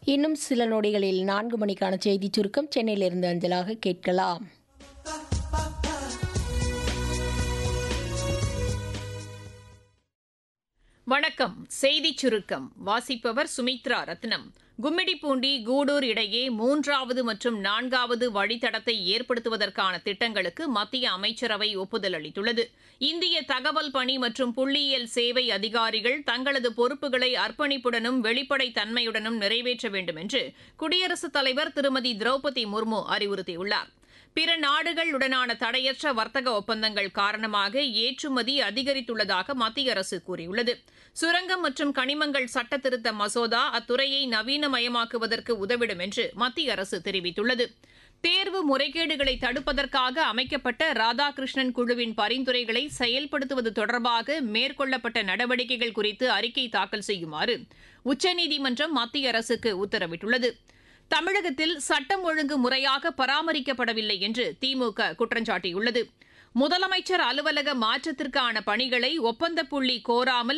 இன்னும் சில நொடிகளில் நான்கு மணிக்கான செய்தி சுருக்கம் சென்னையிலிருந்து அஞ்சலாக கேட்கலாம் வணக்கம் செய்திச் சுருக்கம் வாசிப்பவர் சுமித்ரா ரத்னம் கும்மிடிப்பூண்டி கூடூர் இடையே மூன்றாவது மற்றும் நான்காவது வழித்தடத்தை ஏற்படுத்துவதற்கான திட்டங்களுக்கு மத்திய அமைச்சரவை ஒப்புதல் அளித்துள்ளது இந்திய தகவல் பணி மற்றும் புள்ளியியல் சேவை அதிகாரிகள் தங்களது பொறுப்புகளை அர்ப்பணிப்புடனும் வெளிப்படைத் தன்மையுடனும் நிறைவேற்ற வேண்டும் என்று குடியரசுத் தலைவர் திருமதி திரௌபதி முர்மு அறிவுறுத்தியுள்ளார் பிற நாடுகளுடனான தடையற்ற வர்த்தக ஒப்பந்தங்கள் காரணமாக ஏற்றுமதி அதிகரித்துள்ளதாக மத்திய அரசு கூறியுள்ளது சுரங்கம் மற்றும் கனிமங்கள் சட்ட திருத்த மசோதா அத்துறையை நவீனமயமாக்குவதற்கு உதவிடும் என்று மத்திய அரசு தெரிவித்துள்ளது தேர்வு முறைகேடுகளை தடுப்பதற்காக அமைக்கப்பட்ட ராதாகிருஷ்ணன் குழுவின் பரிந்துரைகளை செயல்படுத்துவது தொடர்பாக மேற்கொள்ளப்பட்ட நடவடிக்கைகள் குறித்து அறிக்கை தாக்கல் செய்யுமாறு உச்சநீதிமன்றம் மத்திய அரசுக்கு உத்தரவிட்டுள்ளது தமிழகத்தில் சட்டம் ஒழுங்கு முறையாக பராமரிக்கப்படவில்லை என்று திமுக குற்றஞ்சாட்டியுள்ளது முதலமைச்சர் அலுவலக மாற்றத்திற்கான பணிகளை ஒப்பந்த புள்ளி கோராமல்